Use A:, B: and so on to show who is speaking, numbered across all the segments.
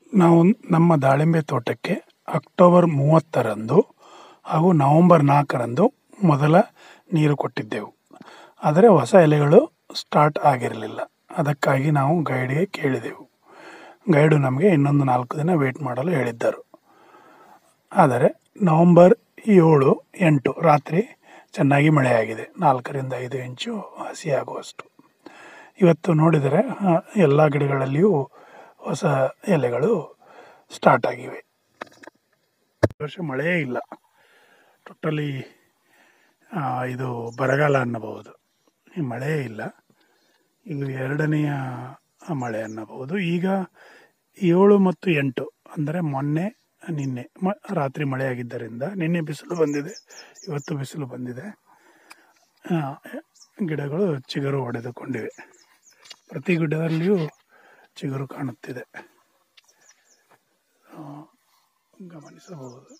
A: ನಾವು ನಮ್ಮ ದಾಳಿಂಬೆ ತೋಟಕ್ಕೆ ಅಕ್ಟೋಬರ್ ಮೂವತ್ತರಂದು ಹಾಗೂ ನವಂಬರ್ ನಾಲ್ಕರಂದು ಮೊದಲ ನೀರು ಕೊಟ್ಟಿದ್ದೆವು ಆದರೆ ಹೊಸ ಎಲೆಗಳು ಸ್ಟಾರ್ಟ್ ಆಗಿರಲಿಲ್ಲ ಅದಕ್ಕಾಗಿ ನಾವು ಗೈಡ್ಗೆ ಕೇಳಿದೆವು ಗೈಡು ನಮಗೆ ಇನ್ನೊಂದು ನಾಲ್ಕು ದಿನ ವೇಟ್ ಮಾಡಲು ಹೇಳಿದ್ದರು ಆದರೆ ನವಂಬರ್ ಏಳು ಎಂಟು ರಾತ್ರಿ ಚೆನ್ನಾಗಿ ಮಳೆಯಾಗಿದೆ ನಾಲ್ಕರಿಂದ ಐದು ಇಂಚು ಹಸಿಯಾಗುವಷ್ಟು ಇವತ್ತು ನೋಡಿದರೆ ಆ, ಎಲ್ಲ ಗಿಡಗಳಲ್ಲಿಯೂ ಹೊಸ ಎಲೆಗಳು ಸ್ಟಾರ್ಟ್ ಆಗಿವೆ ಈ ವರ್ಷ ಮಳೆಯೇ ಇಲ್ಲ ಟೋಟಲಿ ಇದು ಬರಗಾಲ ಅನ್ನಬಹುದು ಈ ಮಳೆಯೇ ಇಲ್ಲ ಇದು ಎರಡನೆಯ ಮಳೆ ಅನ್ನಬಹುದು ಈಗ ಏಳು ಮತ್ತು ಎಂಟು ಅಂದರೆ ಮೊನ್ನೆ ನಿನ್ನೆ ಮ ರಾತ್ರಿ ಮಳೆಯಾಗಿದ್ದರಿಂದ ನಿನ್ನೆ ಬಿಸಿಲು ಬಂದಿದೆ ಇವತ್ತು ಬಿಸಿಲು ಬಂದಿದೆ ಆ, ಗಿಡಗಳು ಚಿಗುರು ಹೊಡೆದುಕೊಂಡಿವೆ ಪ್ರತಿ ಗಿಡದಲ್ಲಿಯೂ ಚಿಗುರು ಕಾಣುತ್ತಿದೆ ಆ, ಗಮನಿಸಬಹುದು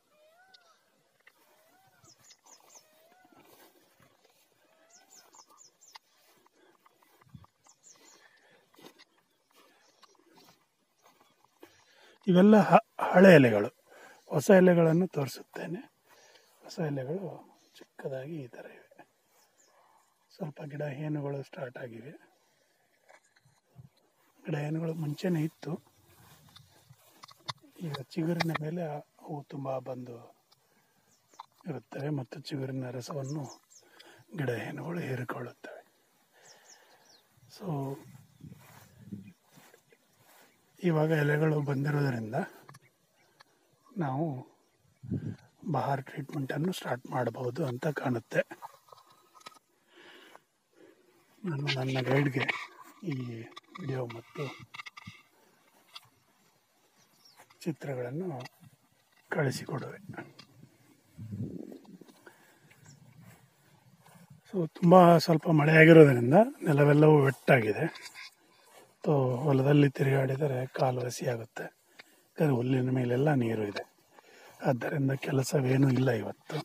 A: ಇವೆಲ್ಲ ಹ- ಹಳೆ ಎಲೆಗಳು ಹೊಸ ಎಲೆಗಳನ್ನು ತೋರಿಸುತ್ತೇನೆ ಹೊಸ ಎಲೆಗಳು ಚಿಕ್ಕದಾಗಿ ಈ ಥರ ಇವೆ ಸ್ವಲ್ಪ ಗಿಡ ಹೇನುಗಳು ಸ್ಟಾರ್ಟ್ ಆಗಿವೆ ಗಿಡ ಹೇನುಗಳು ಮುಂಚೆನೇ ಇತ್ತು ಈಗ ಚಿಗುರಿನ ಮೇಲೆ ಅವು ತುಂಬ ಬಂದು ಇರುತ್ತವೆ ಮತ್ತು ಚಿಗುರಿನ ರಸವನ್ನು ಗಿಡ ಹೇನುಗಳು ಹೀರಿಕೊಳ್ಳುತ್ತವೆ ಸೊ ಇವಾಗ ಎಲೆಗಳು ಬಂದಿರೋದ್ರಿಂದ ನಾವು ಬಹಾರ್ ಟ್ರೀಟ್ಮೆಂಟನ್ನು ಸ್ಟಾರ್ಟ್ ಮಾಡಬಹುದು ಅಂತ ಕಾಣುತ್ತೆ ನಾನು ನನ್ನ ಗೈಡ್ಗೆ ಈ ವಿಡಿಯೋ ಮತ್ತು ಚಿತ್ರಗಳನ್ನು ಕಳಿಸಿಕೊಡುವೆ ಸೊ ತುಂಬ ಸ್ವಲ್ಪ ಮಳೆ ಆಗಿರೋದ್ರಿಂದ ನೆಲವೆಲ್ಲವೂ ವೆಟ್ಟಾಗಿದೆ ಸೊ ಹೊಲದಲ್ಲಿ ತಿರುಗಾಡಿದರೆ ಕಾಲು ಹಸಿಯಾಗುತ್ತೆ ಯಾಕಂದರೆ ಹುಲ್ಲಿನ ಮೇಲೆಲ್ಲ ನೀರು ಇದೆ ಆದ್ದರಿಂದ ಕೆಲಸವೇನೂ ಇಲ್ಲ ಇವತ್ತು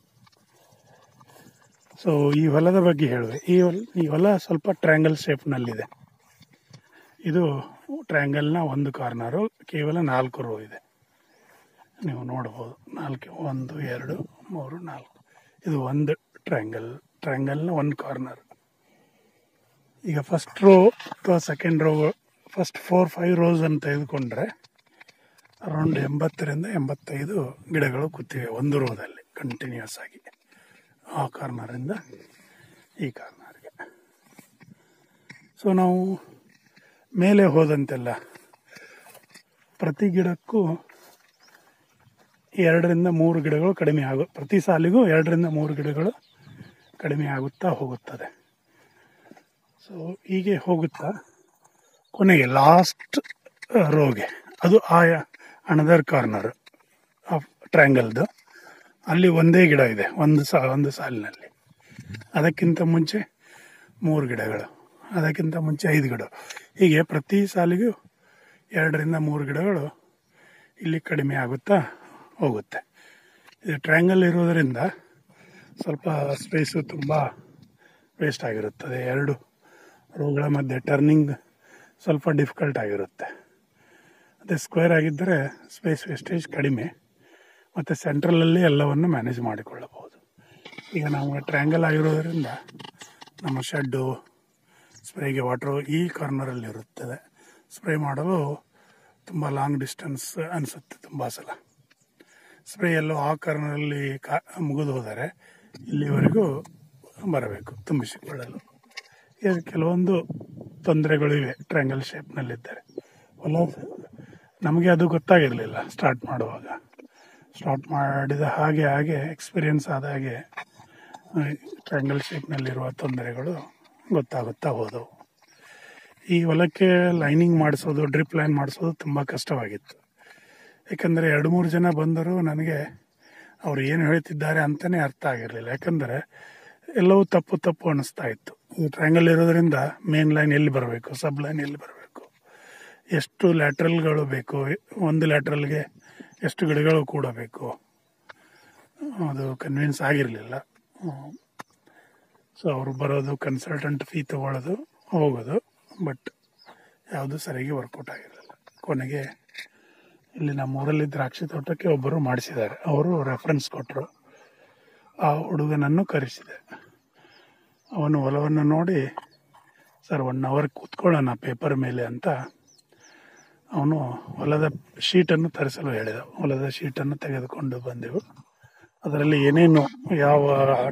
A: ಸೊ ಈ ಹೊಲದ ಬಗ್ಗೆ ಹೇಳುವೆ ಈ ಹೊಲ ಈ ಹೊಲ ಸ್ವಲ್ಪ ಟ್ರ್ಯಾಂಗಲ್ ಶೇಪ್ನಲ್ಲಿದೆ ಇದು ಟ್ರ್ಯಾಂಗಲ್ನ ಒಂದು ಕಾರ್ನರು ಕೇವಲ ನಾಲ್ಕು ರೋ ಇದೆ ನೀವು ನೋಡ್ಬೋದು ನಾಲ್ಕು ಒಂದು ಎರಡು ಮೂರು ನಾಲ್ಕು ಇದು ಒಂದು ಟ್ರ್ಯಾಂಗಲ್ ಟ್ರ್ಯಾಂಗಲ್ನ ಒಂದು ಕಾರ್ನರ್ ಈಗ ಫಸ್ಟ್ ರೋ ಅಥವಾ second row first four five rows ಅಂತ ತೆಗೆದುಕೊಂಡ್ರೆ ಅರೌಂಡ್ ಎಂಬತ್ತರಿಂದ ಎಂಬತ್ತೈದು ಗಿಡಗಳು ಕೂತಿವೆ ಒಂದು ರೋದಲ್ಲಿ ಕಂಟಿನ್ಯೂಸ್ ಆಗಿ ಆ ಕಾರ್ನರಿಂದ ಈ ಕಾರ್ನರ್ಗೆ ಸೊ ನಾವು ಮೇಲೆ ಹೋದಂತೆಲ್ಲ ಪ್ರತಿ ಗಿಡಕ್ಕೂ ಎರಡರಿಂದ ಮೂರು ಗಿಡಗಳು ಕಡಿಮೆ ಆಗು ಪ್ರತಿ ಸಾಲಿಗೂ ಎರಡರಿಂದ ಮೂರು ಗಿಡಗಳು ಕಡಿಮೆ ಆಗುತ್ತಾ ಹೋಗುತ್ತದೆ ಸೊ ಹೀಗೆ ಹೋಗುತ್ತಾ ಕೊನೆಗೆ ಲಾಸ್ಟ್ ರೋಗೆ ಅದು ಆ ಅನದರ್ ಕಾರ್ನರ್ ಆಫ್ ಟ್ರ್ಯಾಂಗಲ್ದು ಅಲ್ಲಿ ಒಂದೇ ಗಿಡ ಇದೆ ಒಂದು ಸಾ ಒಂದು ಸಾಲಿನಲ್ಲಿ ಅದಕ್ಕಿಂತ ಮುಂಚೆ ಮೂರು ಗಿಡಗಳು ಅದಕ್ಕಿಂತ ಮುಂಚೆ ಐದು ಗಿಡ ಹೀಗೆ ಪ್ರತಿ ಸಾಲಿಗೂ ಎರಡರಿಂದ ಮೂರು ಗಿಡಗಳು ಇಲ್ಲಿ ಕಡಿಮೆ ಆಗುತ್ತಾ ಹೋಗುತ್ತೆ ಇದು ಟ್ರ್ಯಾಂಗಲ್ ಇರೋದರಿಂದ ಸ್ವಲ್ಪ ಸ್ಪೇಸು ತುಂಬ ವೇಸ್ಟ್ ಆಗಿರುತ್ತದೆ ಎರಡು ರೋಗಳ ಮಧ್ಯೆ ಟರ್ನಿಂಗ್ ಸ್ವಲ್ಪ ಡಿಫಿಕಲ್ಟ್ ಆಗಿರುತ್ತೆ ಅದೇ ಸ್ಕ್ವೇರ್ ಆಗಿದ್ದರೆ ಸ್ಪೇಸ್ ವೇಸ್ಟೇಜ್ ಕಡಿಮೆ ಮತ್ತು ಸೆಂಟ್ರಲಲ್ಲಿ ಎಲ್ಲವನ್ನು ಮ್ಯಾನೇಜ್ ಮಾಡಿಕೊಳ್ಳಬಹುದು ಈಗ ನಾವು ಟ್ರ್ಯಾಂಗಲ್ ಆಗಿರೋದರಿಂದ ನಮ್ಮ ಶೆಡ್ಡು ಸ್ಪ್ರೇಗೆ ವಾಟ್ರು ಈ ಕಾರ್ನರಲ್ಲಿ ಇರುತ್ತದೆ ಸ್ಪ್ರೇ ಮಾಡಲು ತುಂಬ ಲಾಂಗ್ ಡಿಸ್ಟೆನ್ಸ್ ಅನಿಸುತ್ತೆ ತುಂಬ ಸಲ ಸ್ಪ್ರೇ ಎಲ್ಲೋ ಆ ಕಾರ್ನರಲ್ಲಿ ಕಾ ಮುಗಿದು ಹೋದರೆ ಇಲ್ಲಿವರೆಗೂ ಬರಬೇಕು ತುಂಬಿಸಿಕೊಳ್ಳಲು ಈಗ ಕೆಲವೊಂದು ತೊಂದರೆಗಳು ಇವೆ ಟ್ರ್ಯಾಂಗಲ್ ಶೇಪ್ನಲ್ಲಿದ್ದರೆ ಹೊಲ ನಮಗೆ ಅದು ಗೊತ್ತಾಗಿರಲಿಲ್ಲ ಸ್ಟಾರ್ಟ್ ಮಾಡುವಾಗ ಸ್ಟಾರ್ಟ್ ಮಾಡಿದ ಹಾಗೆ ಹಾಗೆ ಎಕ್ಸ್ಪೀರಿಯನ್ಸ್ ಆದ ಹಾಗೆ ಟ್ರ್ಯಾಂಗಲ್ ಶೇಪ್ನಲ್ಲಿರುವ ತೊಂದರೆಗಳು ಗೊತ್ತಾಗುತ್ತಾ ಹೋದವು ಈ ಹೊಲಕ್ಕೆ ಲೈನಿಂಗ್ ಮಾಡಿಸೋದು ಡ್ರಿಪ್ ಲೈನ್ ಮಾಡಿಸೋದು ತುಂಬ ಕಷ್ಟವಾಗಿತ್ತು ಯಾಕಂದರೆ ಎರಡು ಮೂರು ಜನ ಬಂದರೂ ನನಗೆ ಅವ್ರು ಏನು ಹೇಳ್ತಿದ್ದಾರೆ ಅಂತಲೇ ಅರ್ಥ ಆಗಿರಲಿಲ್ಲ ಯಾಕಂದರೆ ಎಲ್ಲವೂ ತಪ್ಪು ತಪ್ಪು ಅನ್ನಿಸ್ತಾ ಇತ್ತು ಈ ಟ್ರ್ಯಾಂಗಲ್ ಇರೋದ್ರಿಂದ ಮೇನ್ ಲೈನ್ ಎಲ್ಲಿ ಬರಬೇಕು ಸಬ್ ಲೈನ್ ಎಲ್ಲಿ ಬರಬೇಕು ಎಷ್ಟು ಲ್ಯಾಟ್ರಲ್ಗಳು ಬೇಕು ಒಂದು ಲ್ಯಾಟ್ರಲ್ಗೆ ಎಷ್ಟು ಗಿಡಗಳು ಕೂಡಬೇಕು ಅದು ಕನ್ವಿನ್ಸ್ ಆಗಿರಲಿಲ್ಲ ಸೊ ಅವರು ಬರೋದು ಕನ್ಸಲ್ಟೆಂಟ್ ಫೀ ತಗೊಳ್ಳೋದು ಹೋಗೋದು ಬಟ್ ಯಾವುದು ಸರಿಯಾಗಿ ವರ್ಕೌಟ್ ಆಗಿರಲಿಲ್ಲ ಕೊನೆಗೆ ಇಲ್ಲಿ ನಮ್ಮ ಊರಲ್ಲಿ ದ್ರಾಕ್ಷಿ ತೋಟಕ್ಕೆ ಒಬ್ಬರು ಮಾಡಿಸಿದ್ದಾರೆ ಅವರು ರೆಫರೆನ್ಸ್ ಕೊಟ್ಟರು ಆ ಹುಡುಗನನ್ನು ಕರೆಸಿದೆ ಅವನು ಹೊಲವನ್ನು ನೋಡಿ ಸರ್ ಒನ್ ಅವರ್ ಕೂತ್ಕೊಳ್ಳೋಣ ಪೇಪರ್ ಮೇಲೆ ಅಂತ ಅವನು ಹೊಲದ ಶೀಟನ್ನು ತರಿಸಲು ಹೇಳಿದ ಹೊಲದ ಶೀಟನ್ನು ತೆಗೆದುಕೊಂಡು ಬಂದೆವು ಅದರಲ್ಲಿ ಏನೇನು ಯಾವ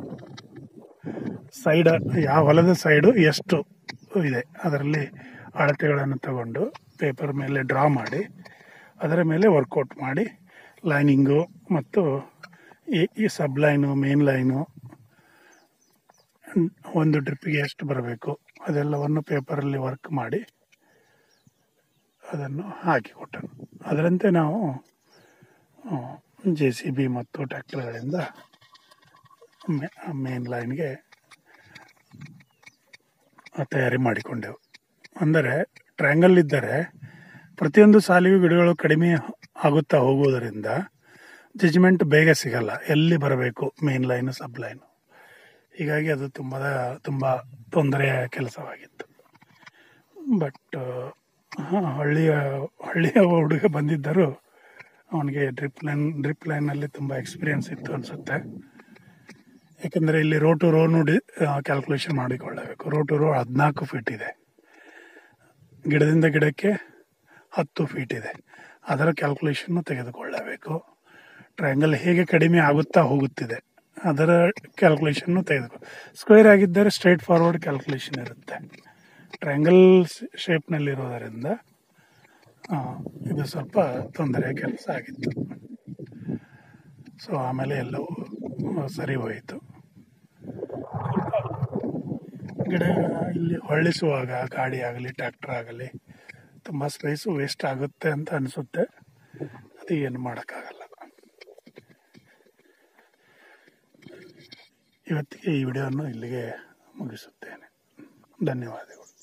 A: ಸೈಡ್ ಯಾವ ಹೊಲದ ಸೈಡು ಎಷ್ಟು ಇದೆ ಅದರಲ್ಲಿ ಅಳತೆಗಳನ್ನು ತಗೊಂಡು ಪೇಪರ್ ಮೇಲೆ ಡ್ರಾ ಮಾಡಿ ಅದರ ಮೇಲೆ ವರ್ಕೌಟ್ ಮಾಡಿ ಲೈನಿಂಗು ಮತ್ತು ಈ ಈ ಸಬ್ ಲೈನು ಮೇನ್ ಲೈನು ಒಂದು ಡ್ರಿಪ್ಪಿಗೆ ಎಷ್ಟು ಬರಬೇಕು ಅದೆಲ್ಲವನ್ನು ಪೇಪರಲ್ಲಿ ವರ್ಕ್ ಮಾಡಿ ಅದನ್ನು ಹಾಕಿಕೊಟ್ಟನು ಅದರಂತೆ ನಾವು ಜೆ ಸಿ ಬಿ ಮತ್ತು ಟ್ರ್ಯಾಕ್ಟರ್ಗಳಿಂದ ಮೇನ್ ಲೈನ್ಗೆ ತಯಾರಿ ಮಾಡಿಕೊಂಡೆವು ಅಂದರೆ ಟ್ರ್ಯಾಂಗಲ್ ಇದ್ದರೆ ಪ್ರತಿಯೊಂದು ಸಾಲಿಗೂ ಗಿಡಗಳು ಕಡಿಮೆ ಆಗುತ್ತಾ ಹೋಗುವುದರಿಂದ ಜಜ್ಮೆಂಟ್ ಬೇಗ ಸಿಗಲ್ಲ ಎಲ್ಲಿ ಬರಬೇಕು ಮೇನ್ ಲೈನು ಸಬ್ ಲೈನು ಹೀಗಾಗಿ ಅದು ತುಂಬ ತುಂಬ ತೊಂದರೆಯ ಕೆಲಸವಾಗಿತ್ತು ಬಟ್ ಹಾಂ ಹಳ್ಳಿಯ ಹಳ್ಳಿಯ ಹುಡುಗ ಬಂದಿದ್ದರೂ ಅವನಿಗೆ ಡ್ರಿಪ್ ಲೈನ್ ಡ್ರಿಪ್ ಲೈನಲ್ಲಿ ತುಂಬ ಎಕ್ಸ್ಪೀರಿಯನ್ಸ್ ಇತ್ತು ಅನಿಸುತ್ತೆ ಯಾಕಂದರೆ ಇಲ್ಲಿ ರೋ ಟು ರೋ ನೋಡಿ ಕ್ಯಾಲ್ಕುಲೇಷನ್ ಮಾಡಿಕೊಳ್ಳಬೇಕು ರೋ ಟು ರೋ ಹದಿನಾಲ್ಕು ಫೀಟ್ ಇದೆ ಗಿಡದಿಂದ ಗಿಡಕ್ಕೆ ಹತ್ತು ಫೀಟ್ ಇದೆ ಅದರ ಕ್ಯಾಲ್ಕುಲೇಷನ್ನು ತೆಗೆದುಕೊಳ್ಳಬೇಕು ಟ್ರಯಾಂಗಲ್ ಹೇಗೆ ಕಡಿಮೆ ಆಗುತ್ತಾ ಹೋಗುತ್ತಿದೆ ಅದರ ಕ್ಯಾಲ್ಕುಲೇಷನ್ನು ತೆಗೆದುಕೊ ಸ್ಕ್ವೇರ್ ಆಗಿದ್ದರೆ ಸ್ಟ್ರೈಟ್ ಫಾರ್ವರ್ಡ್ ಕ್ಯಾಲ್ಕುಲೇಷನ್ ಇರುತ್ತೆ ಟ್ರಯಾಂಗಲ್ ಶೇಪ್ನಲ್ಲಿರೋದರಿಂದ ಇದು ಸ್ವಲ್ಪ ತೊಂದರೆಯ ಕೆಲಸ ಆಗಿತ್ತು ಸೊ ಆಮೇಲೆ ಎಲ್ಲವೂ ಸರಿ ಹೋಯಿತು ಗಿಡ ಇಲ್ಲಿ ಹೊಳ್ಳಿಸುವಾಗ ಗಾಡಿ ಆಗಲಿ ಟ್ರ್ಯಾಕ್ಟರ್ ಆಗಲಿ ತುಂಬ ಸ್ಪೇಸು ವೇಸ್ಟ್ ಆಗುತ್ತೆ ಅಂತ ಅನಿಸುತ್ತೆ ಅದು ಏನು ಮಾಡೋಕ್ಕಾಗಲ್ಲ ಇವತ್ತಿಗೆ ಈ ವಿಡಿಯೋವನ್ನು ಇಲ್ಲಿಗೆ ಮುಗಿಸುತ್ತೇನೆ ಧನ್ಯವಾದಗಳು